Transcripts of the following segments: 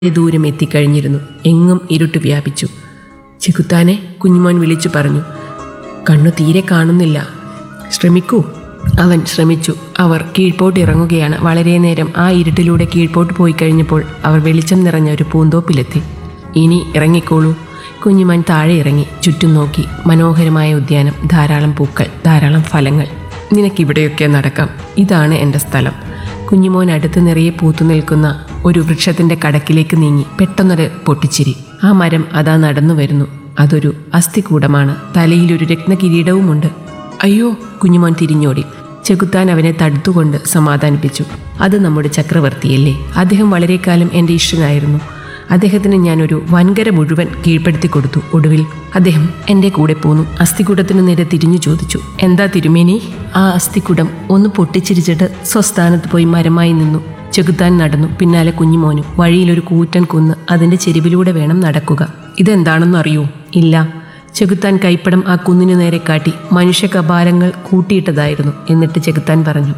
ദൂരം എത്തിക്കഴിഞ്ഞിരുന്നു എങ്ങും ഇരുട്ട് വ്യാപിച്ചു ചെകുത്താനെ കുഞ്ഞുമോൻ വിളിച്ചു പറഞ്ഞു കണ്ണു തീരെ കാണുന്നില്ല ശ്രമിക്കൂ അവൻ ശ്രമിച്ചു അവർ കീഴ്പോട്ട് ഇറങ്ങുകയാണ് വളരെ നേരം ആ ഇരുട്ടിലൂടെ കീഴ്പോട്ട് പോയി കഴിഞ്ഞപ്പോൾ അവർ വെളിച്ചം നിറഞ്ഞ ഒരു പൂന്തോപ്പിലെത്തി ഇനി ഇറങ്ങിക്കോളൂ കുഞ്ഞുമോൻ താഴെ ഇറങ്ങി ചുറ്റും നോക്കി മനോഹരമായ ഉദ്യാനം ധാരാളം പൂക്കൾ ധാരാളം ഫലങ്ങൾ നിനക്കിവിടെയൊക്കെ നടക്കാം ഇതാണ് എൻ്റെ സ്ഥലം കുഞ്ഞുമോൻ അടുത്ത് നിറയെ പൂത്തു നിൽക്കുന്ന ഒരു വൃക്ഷത്തിന്റെ കടക്കിലേക്ക് നീങ്ങി പെട്ടെന്നൊരു പൊട്ടിച്ചിരി ആ മരം അതാ നടന്നു വരുന്നു അതൊരു അസ്ഥികൂടമാണ് തലയിലൊരു രത്നകിരീടവുമുണ്ട് അയ്യോ കുഞ്ഞുമോൻ തിരിഞ്ഞോടി ചെകുത്താൻ അവനെ തടുത്തുകൊണ്ട് സമാധാനിപ്പിച്ചു അത് നമ്മുടെ ചക്രവർത്തിയല്ലേ അദ്ദേഹം വളരെ കാലം എൻ്റെ ഇഷ്ടനായിരുന്നു അദ്ദേഹത്തിന് ഞാനൊരു വൻകര മുഴുവൻ കീഴ്പ്പെടുത്തി കൊടുത്തു ഒടുവിൽ അദ്ദേഹം എൻ്റെ കൂടെ പോന്നു അസ്ഥികൂടത്തിന് നേരെ തിരിഞ്ഞു ചോദിച്ചു എന്താ തിരുമേനി ആ അസ്ഥികൂടം ഒന്ന് പൊട്ടിച്ചിരിച്ചിട്ട് സ്വസ്ഥാനത്ത് പോയി മരമായി നിന്നു ചെകുത്താൻ നടന്നു പിന്നാലെ കുഞ്ഞുമോനും വഴിയിലൊരു കൂറ്റൻ കുന്ന് അതിൻ്റെ ചെരുവിലൂടെ വേണം നടക്കുക ഇതെന്താണെന്ന് അറിയൂ ഇല്ല ചെകുത്താൻ കൈപ്പടം ആ കുന്നിനു നേരെ കാട്ടി മനുഷ്യ കപാലങ്ങൾ കൂട്ടിയിട്ടതായിരുന്നു എന്നിട്ട് ചെകുത്താൻ പറഞ്ഞു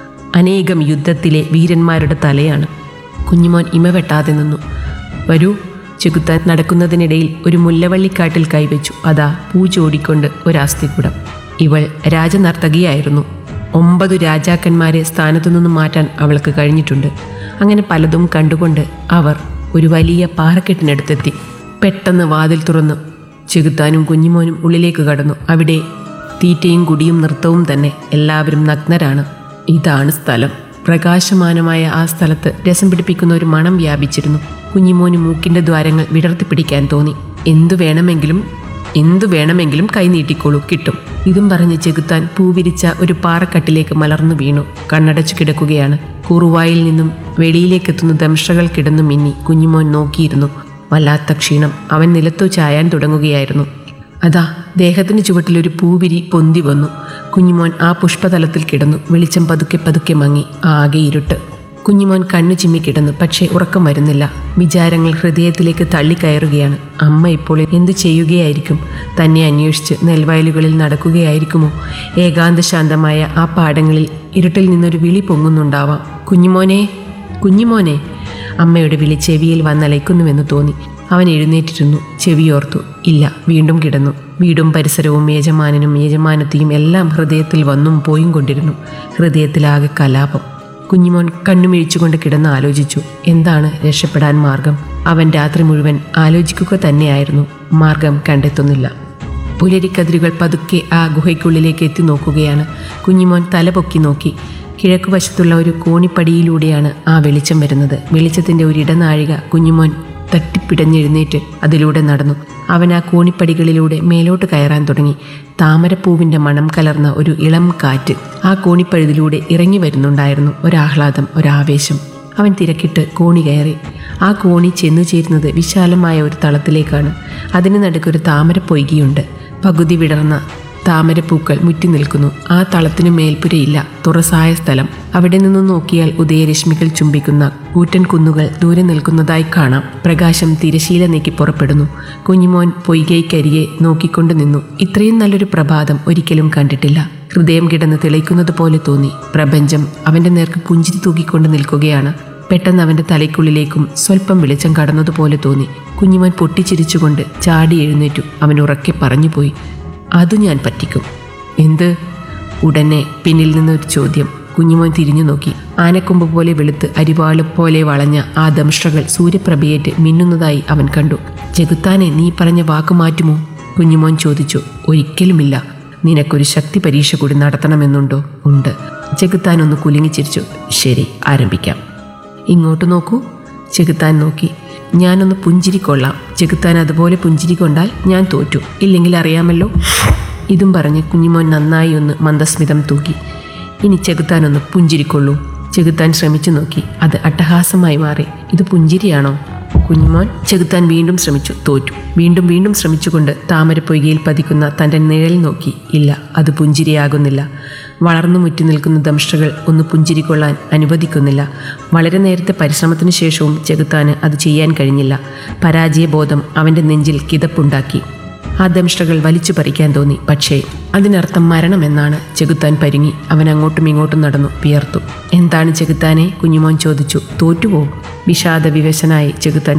അനേകം യുദ്ധത്തിലെ വീരന്മാരുടെ തലയാണ് കുഞ്ഞുമോൻ ഇമ വെട്ടാതെ നിന്നു വരൂ ചെകുത്താൻ നടക്കുന്നതിനിടയിൽ ഒരു മുല്ലവള്ളിക്കാട്ടിൽ കൈവച്ചു അതാ പൂ ചോടിക്കൊണ്ട് ഒരാസ്തിക്കുടം ഇവൾ രാജനർത്തകിയായിരുന്നു ഒമ്പതു രാജാക്കന്മാരെ സ്ഥാനത്തു നിന്നും മാറ്റാൻ അവൾക്ക് കഴിഞ്ഞിട്ടുണ്ട് അങ്ങനെ പലതും കണ്ടുകൊണ്ട് അവർ ഒരു വലിയ പാറക്കെട്ടിനടുത്തെത്തി പെട്ടെന്ന് വാതിൽ തുറന്നു ചെകുത്താനും കുഞ്ഞുമോനും ഉള്ളിലേക്ക് കടന്നു അവിടെ തീറ്റയും കുടിയും നൃത്തവും തന്നെ എല്ലാവരും നഗ്നരാണ് ഇതാണ് സ്ഥലം പ്രകാശമാനമായ ആ സ്ഥലത്ത് രസം പിടിപ്പിക്കുന്ന ഒരു മണം വ്യാപിച്ചിരുന്നു കുഞ്ഞിമോന് മൂക്കിന്റെ ദ്വാരങ്ങൾ വിടർത്തിപ്പിടിക്കാൻ തോന്നി എന്തു വേണമെങ്കിലും എന്തു വേണമെങ്കിലും കൈ നീട്ടിക്കോളൂ കിട്ടും ഇതും പറഞ്ഞ് ചെകുത്താൻ പൂവിരിച്ച ഒരു പാറക്കട്ടിലേക്ക് മലർന്നു വീണു കണ്ണടച്ചു കിടക്കുകയാണ് കുറുവായിൽ നിന്നും വെളിയിലേക്കെത്തുന്ന ദംഷകൾ കിടന്നു മിന്നി കുഞ്ഞിമോൻ നോക്കിയിരുന്നു വല്ലാത്ത ക്ഷീണം അവൻ നിലത്തു ചായാൻ തുടങ്ങുകയായിരുന്നു അതാ ദേഹത്തിന് ചുവട്ടിലൊരു പൂവിരി പൊന്തി വന്നു കുഞ്ഞുമോൻ ആ പുഷ്പതലത്തിൽ കിടന്നു വെളിച്ചം പതുക്കെ പതുക്കെ മങ്ങി ആകെ ഇരുട്ട് കുഞ്ഞുമോൻ കണ്ണു ചിമ്മി കിടന്നു പക്ഷേ ഉറക്കം വരുന്നില്ല വിചാരങ്ങൾ ഹൃദയത്തിലേക്ക് തള്ളിക്കയറുകയാണ് അമ്മ ഇപ്പോൾ എന്തു ചെയ്യുകയായിരിക്കും തന്നെ അന്വേഷിച്ച് നെൽവയലുകളിൽ നടക്കുകയായിരിക്കുമോ ഏകാന്തശാന്തമായ ആ പാടങ്ങളിൽ ഇരുട്ടിൽ നിന്നൊരു വിളി പൊങ്ങുന്നുണ്ടാവാം കുഞ്ഞുമോനെ കുഞ്ഞുമോനെ അമ്മയുടെ വിളി ചെവിയിൽ വന്നലയ്ക്കുന്നുവെന്ന് തോന്നി അവൻ എഴുന്നേറ്റിരുന്നു ചെവിയോർത്തു ഇല്ല വീണ്ടും കിടന്നു വീടും പരിസരവും യജമാനനും യജമാനത്തിയും എല്ലാം ഹൃദയത്തിൽ വന്നും പോയും കൊണ്ടിരുന്നു ഹൃദയത്തിലാകെ കലാപം കുഞ്ഞുമോൻ കണ്ണുമിഴിച്ചുകൊണ്ട് കിടന്ന് ആലോചിച്ചു എന്താണ് രക്ഷപ്പെടാൻ മാർഗം അവൻ രാത്രി മുഴുവൻ ആലോചിക്കുക തന്നെയായിരുന്നു മാർഗം കണ്ടെത്തുന്നില്ല പുലരിക്കതിരുകൾ പതുക്കെ ആ ഗുഹയ്ക്കുള്ളിലേക്ക് എത്തി നോക്കുകയാണ് കുഞ്ഞിമോൻ തല പൊക്കി നോക്കി കിഴക്കുവശത്തുള്ള ഒരു കോണിപ്പടിയിലൂടെയാണ് ആ വെളിച്ചം വരുന്നത് വെളിച്ചത്തിന്റെ ഒരു ഇടനാഴിക കുഞ്ഞുമോൻ തട്ടിപ്പിടഞ്ഞെഴുന്നേറ്റ് അതിലൂടെ നടന്നു അവൻ ആ കോണിപ്പടികളിലൂടെ മേലോട്ട് കയറാൻ തുടങ്ങി താമരപ്പൂവിന്റെ മണം കലർന്ന ഒരു ഇളം കാറ്റ് ആ കോണിപ്പഴുതിലൂടെ ഇറങ്ങി വരുന്നുണ്ടായിരുന്നു ഒരാഹ്ലാദം ഒരാവേശം അവൻ തിരക്കിട്ട് കോണി കയറി ആ കോണി ചെന്നു ചേരുന്നത് വിശാലമായ ഒരു തളത്തിലേക്കാണ് അതിന് നടുക്കൊരു താമരപ്പൊയ്കയുണ്ട് പകുതി വിടർന്ന താമരപ്പൂക്കൾ മുറ്റി നിൽക്കുന്നു ആ തളത്തിനു മേൽപ്പുരയില്ല തുറസായ സ്ഥലം അവിടെ നിന്ന് നോക്കിയാൽ ഉദയരശ്മികൾ ചുംബിക്കുന്ന കൂറ്റൻ കുന്നുകൾ ദൂരെ നിൽക്കുന്നതായി കാണാം പ്രകാശം തിരശീല നീക്കി പുറപ്പെടുന്നു കുഞ്ഞുമോൻ പൊയ്കൈക്കരിയെ നോക്കിക്കൊണ്ട് നിന്നു ഇത്രയും നല്ലൊരു പ്രഭാതം ഒരിക്കലും കണ്ടിട്ടില്ല ഹൃദയം കിടന്ന് തിളയ്ക്കുന്നത് പോലെ തോന്നി പ്രപഞ്ചം അവന്റെ നേർക്ക് പുഞ്ചിരി തൂക്കിക്കൊണ്ട് നിൽക്കുകയാണ് പെട്ടെന്ന് അവന്റെ തലയ്ക്കുള്ളിലേക്കും സ്വല്പം വെളിച്ചം കടന്നതുപോലെ തോന്നി കുഞ്ഞുമോൻ പൊട്ടിച്ചിരിച്ചുകൊണ്ട് ചാടി എഴുന്നേറ്റു അവൻ ഉറക്കെ പറഞ്ഞുപോയി അത് ഞാൻ പറ്റിക്കും എന്ത് ഉടനെ പിന്നിൽ നിന്നൊരു ചോദ്യം കുഞ്ഞുമോൻ തിരിഞ്ഞു നോക്കി ആനക്കൊമ്പ് പോലെ വെളുത്ത് അരിവാള് പോലെ വളഞ്ഞ ആ ദംഷ്ട്രകൾ സൂര്യപ്രഭയേറ്റ് മിന്നുന്നതായി അവൻ കണ്ടു ചെകുത്താനെ നീ പറഞ്ഞ വാക്ക് മാറ്റുമോ കുഞ്ഞുമോൻ ചോദിച്ചു ഒരിക്കലുമില്ല നിനക്കൊരു ശക്തി പരീക്ഷ കൂടി നടത്തണമെന്നുണ്ടോ ഉണ്ട് ചെകുത്താൻ ഒന്ന് കുലുങ്ങിച്ചിരിച്ചു ശരി ആരംഭിക്കാം ഇങ്ങോട്ട് നോക്കൂ ചെകുത്താൻ നോക്കി ഞാനൊന്ന് പുഞ്ചിരിക്കൊള്ളാം ചെകുത്താൻ അതുപോലെ പുഞ്ചിരി കൊണ്ടാൽ ഞാൻ തോറ്റു ഇല്ലെങ്കിൽ അറിയാമല്ലോ ഇതും പറഞ്ഞ് കുഞ്ഞുമോൻ നന്നായി ഒന്ന് മന്ദസ്മിതം തൂക്കി ഇനി ചെകുത്താൻ ഒന്ന് പുഞ്ചിരിക്കൊള്ളൂ ചെകുത്താൻ ശ്രമിച്ചു നോക്കി അത് അട്ടഹാസമായി മാറി ഇത് പുഞ്ചിരിയാണോ കുഞ്ഞുമോൻ ചെകുത്താൻ വീണ്ടും ശ്രമിച്ചു തോറ്റു വീണ്ടും വീണ്ടും ശ്രമിച്ചുകൊണ്ട് താമരപ്പൊയ്കയിൽ പതിക്കുന്ന തൻ്റെ നിഴൽ നോക്കി ഇല്ല അത് പുഞ്ചിരിയാകുന്നില്ല വളർന്നു മുറ്റി നിൽക്കുന്ന ദംഷ്ടകൾ ഒന്ന് പുഞ്ചിരിക്കൊള്ളാൻ അനുവദിക്കുന്നില്ല വളരെ നേരത്തെ പരിശ്രമത്തിനു ശേഷവും ചെകുത്താന് അത് ചെയ്യാൻ കഴിഞ്ഞില്ല പരാജയബോധം അവൻ്റെ നെഞ്ചിൽ കിതപ്പുണ്ടാക്കി ആ ദംഷ്ടകൾ വലിച്ചു പറിക്കാൻ തോന്നി പക്ഷേ അതിനർത്ഥം മരണമെന്നാണ് ചെകുത്താൻ പരുങ്ങി അവൻ അങ്ങോട്ടും ഇങ്ങോട്ടും നടന്നു വിയർത്തു എന്താണ് ചെകുത്താനെ കുഞ്ഞുമോൻ ചോദിച്ചു തോറ്റുപോ വിഷാദ വിവശനായി ചെകുത്താൻ